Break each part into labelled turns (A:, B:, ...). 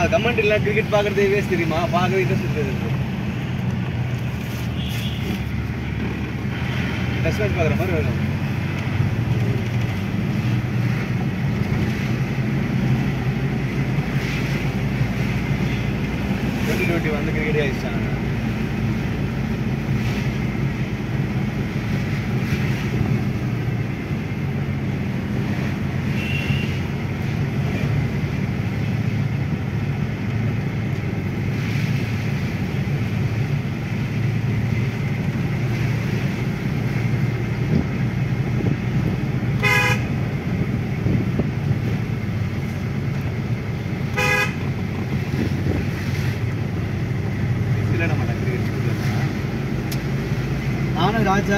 A: Comment இல்லை cricket பார்க்கறதே waste தெரியுமா பார்க்கறது இன்ட்ரெஸ்ட் இருக்காது டெஸ்ட் மேட்ச் பார்க்குற மாதிரி வரும் டுவெண்ட்டி டுவெண்ட்டி வந்து கிரிக்கெட் ஆயிடுச்சாங்க விளையாட மாட்டாங்க கிரிக்கெட்
B: நானும் ராஜா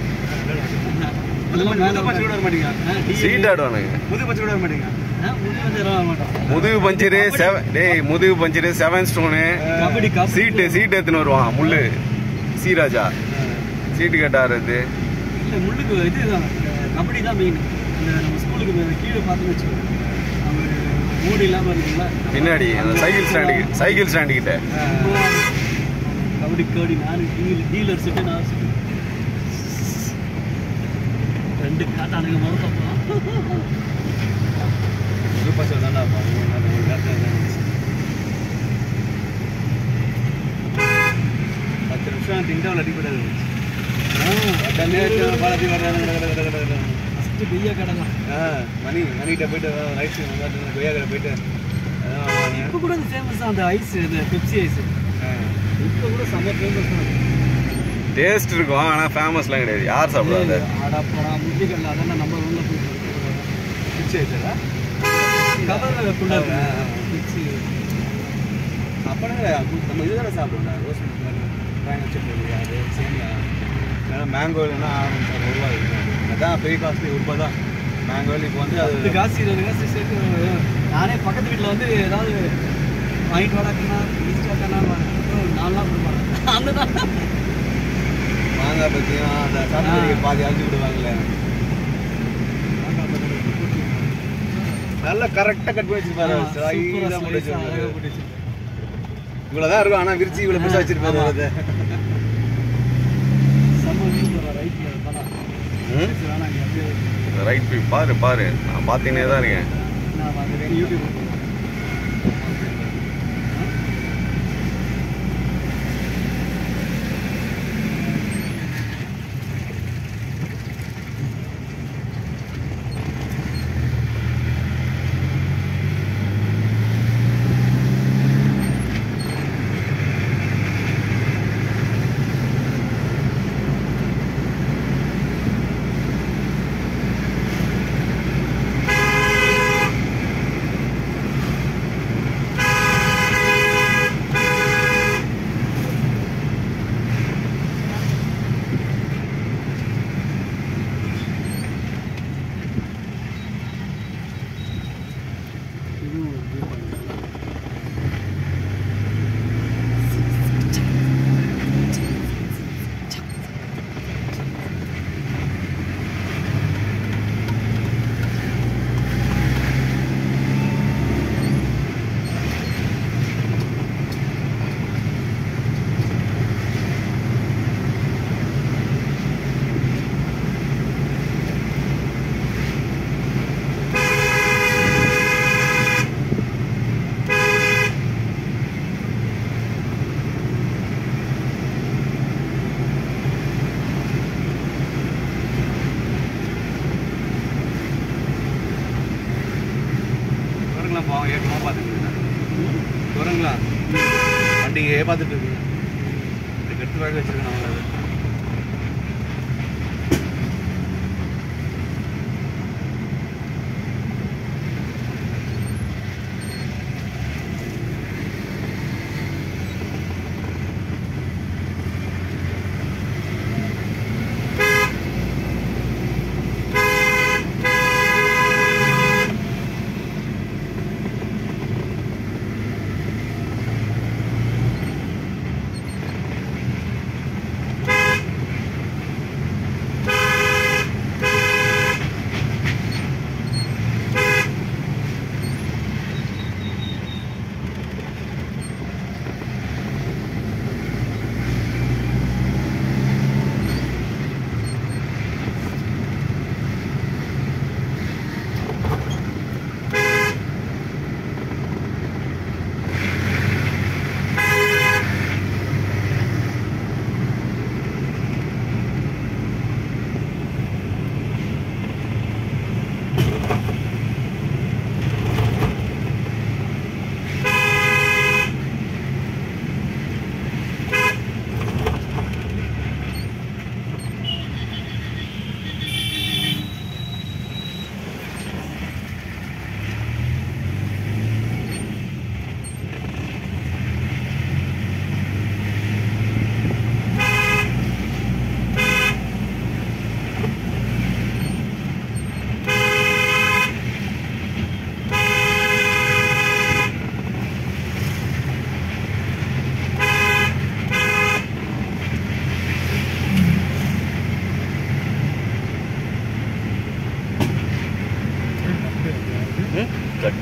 A: முது பஞ்சு கூட வர மாட்டீங்க
C: சீட் ஆடுவானுங்க
A: முது பஞ்சு கூட வர மாட்டீங்க
C: முதுகு பஞ்சரு செவன் டேய் முதுகு பஞ்சரு செவன் ஸ்டோனு
B: கபடி கபடி
C: சீட்டு சீட்டு எடுத்துன்னு வருவான் முள்ளு சீராஜா சீட்டு கட்டாடுறது
B: இல்ல முள்ளுக்கு இதுதான் கபடி தான் மெயின் இந்த நம்ம ஸ்கூலுக்கு கீழே பார்த்து வச்சுக்கோங்க அவங்க மூடி இல்லாம இருக்குங்களா
C: பின்னாடி அந்த சைக்கிள் ஸ்டாண்டு சைக்கிள் ஸ்டாண்டு கிட்ட
B: கபடி கபடி நாலு டீல் டீலர் சுட்டு நான் சுட்டு ரெண்டு காட்டானுங்க மொத்தம்
A: முது பஞ்சு தான்டா ஒரு நேரத்தில் பத்து நிமிஷம் திண்டாவில் அடிப்படாது பாலாஜி வர்றாங்க
B: ஃபஸ்ட்டு பெரிய கடை தான்
A: ஆ, மணி மணிகிட்ட போயிட்டு ரைட் கொய்யா கடை போயிட்டு அதான் வாங்க.
B: இப்போ கூட இந்த ஃபேமஸ் தான் அந்த ஐஸ் இந்த பெப்சி ஐஸ்
A: ஆ.
B: இப்போ கூட செம்ம ஃபேமஸ் தான்
C: டேஸ்ட் இருக்கும் ஆனா ஃபேமஸ்லாம் கிடையாது யார் சாப்பிடாது
B: ஆடா போடா முந்திக்கல்ல அதெல்லாம் நம்ம உள்ள போயிட்டு
A: பிச்சை ஆயிடுச்சா?
B: கவர் குள்ள
A: ஆ, ஆ, ஆ. அப்பனா நம்ம இதுதானே சாப்பிடுவோம் ரோஸ் மில்க் மாதிரி தேங்காய் சட்னி அது சேமியா இல்லைன்னா மேங்கோ இல்லைன்னா ஆரஞ்சு அது ஒரு ரூபா இருக்கும் அதான் பெரிய காஸ்ட்லி ஒரு ரூபா தான் மேங்கோ இப்போ வந்து அது
B: பத்து காசு இருபது காசு சேர்த்து நானே பக்கத்து வீட்டில் வந்து ஏதாவது வாங்கிட்டு வராக்கண்ணா ஈஸ்ட் வாக்கண்ணா நாலாம் கொடுப்பாங்க அந்த தான்
A: மாங்காய் பற்றியும் அந்த சாப்பிட்டு பாதி அழிஞ்சு விடுவாங்கல்ல நல்லா கரெக்டாக கட் பண்ணி வச்சிருப்பாரு சைடாக போட்டு வச்சிருப்பாரு இவ்வளோதான் இருக்கும் ஆனால் விரிச்சு இவ்வளோ பெருசாக வச்சிருப்பாரு
B: ஆமா.
A: அதை
B: செம்ம வியூ ரைட்டில் படம்
C: ம்?
B: வேணாம் நீ அப்படியே
C: ரைட் போய் பாரு பாரு நான் பார்த்துக்கினே தான் இருக்கேன்
B: நான் வந்து யூடியூப் இதுவும் view பண்ணிக்கலாம்.
A: குரங்குலாம் பாவம் ஏக்கமாக பார்த்துட்டு குரங்களா வண்டியே பார்த்துட்டு இருக்குங்க இதுக்கு எடுத்து வாங்கி வச்சிருக்கேன் அவங்க அதை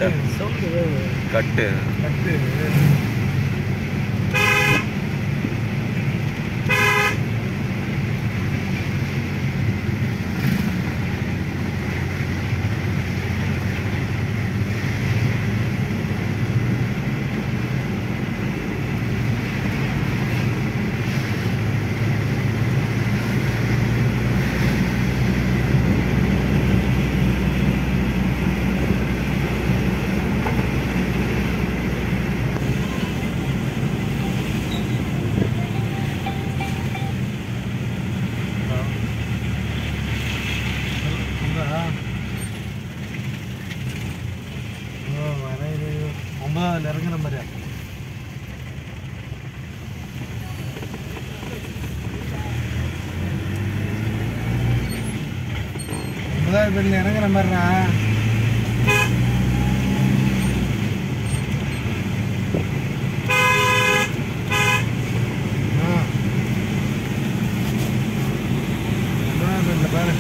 C: கட்டு
B: சவுண்டு
C: கட்டு
B: கட்டு ஒன்பதாவதுல இறங்குற மாதிரியா ஒன்பதாவது பெண்ணில் இறங்குற மாதிரிண்ணா ஆ. ஒன்பதாவது பெண்ணில் பாரு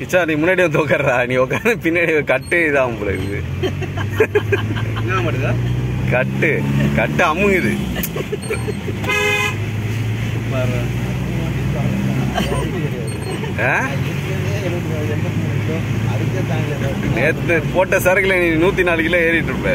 C: கிச்சா நீ முன்னாடி வந்து உட்கார்றா நீ உட்காந்து பின்னாடி கட்டு இதாகும் போல இருக்குது
A: என்ன மாட்டுதா
C: கட்டு கட்டு அமுங்குது
A: பாரு
C: ஆ?
B: அதுக்கே தாங்கல
C: நேத்து போட்ட சரக்குல நீ நூத்தி நாலு கிலோ ஏறிட்டு இருப்ப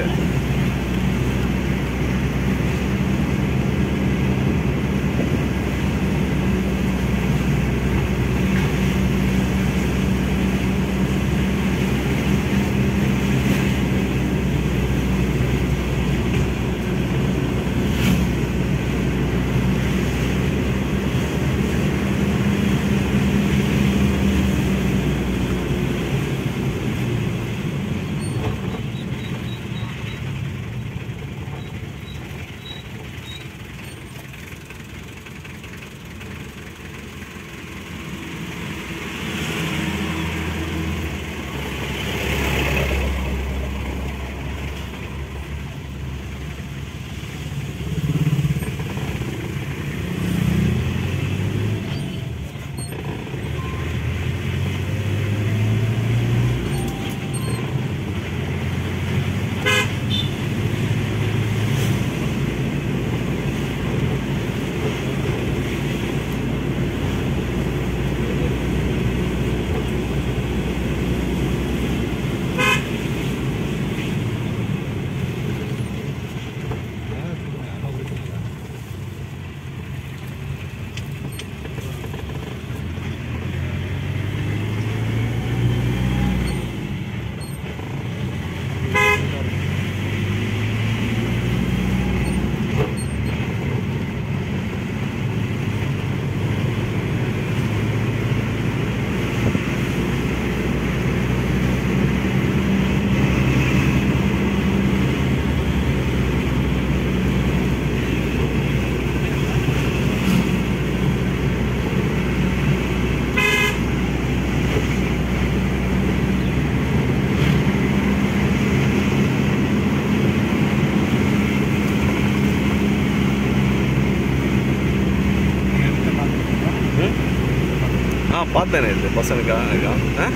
C: ஆ பார்த்தேனே இது பசனுக்கா இருக்கா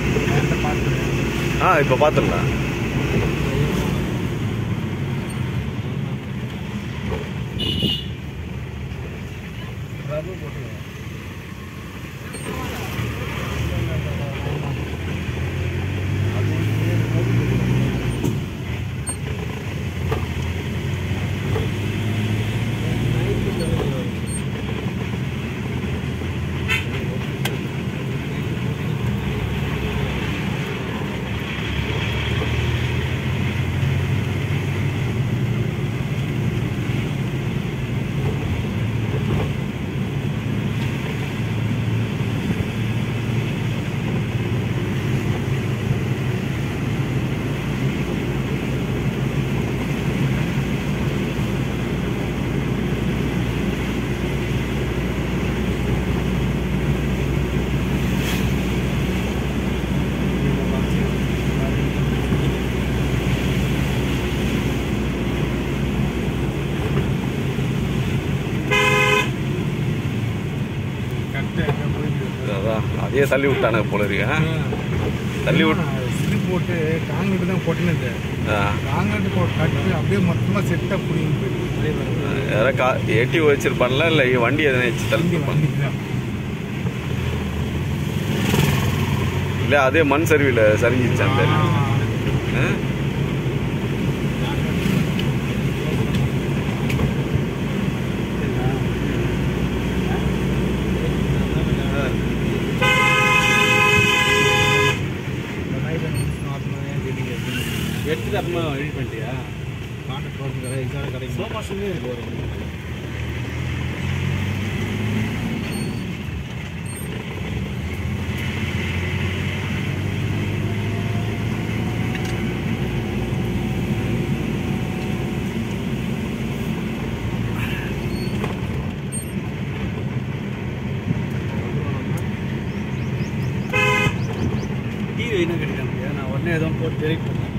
C: ஆ? ஆ இப்போ பார்த்துடலாம் அதான் அதையே தள்ளி விட்டானுங்க போல இருக்கு ஆ? தள்ளி விட்டு
D: ஸ்லிப் போட்டு காங்கிரீட் தான் கொட்டினது
C: ஆ.
D: காங்கிரீட் போட்டு கட்டி அப்படியே மொத்தமாக செட்டாக பிடிங்கி போயிடுது
C: யாரா கா ஏட்டி வச்சிருப்பான்ல இல்லை வண்டி எதனா வச்சு தள்ளிருப்பான்
D: வண்டி தான்
C: இல்லை அதே மண் சரிவில் சரிஞ்சிச்சு அந்த ஆ?
A: எடுத்துட்டு அப்புறமா எடிட் பண்ணிட்டியா
D: கான்ட்ராக்ட் ரோடு கடை இதான கடைக்கு
A: சோஃபா ஷூவே இருக்கு ஒரு
B: டிவி என்ன கிடைக்காம நான் உடனே ஏதோ போட்டு டெலிட் பண்ணேன்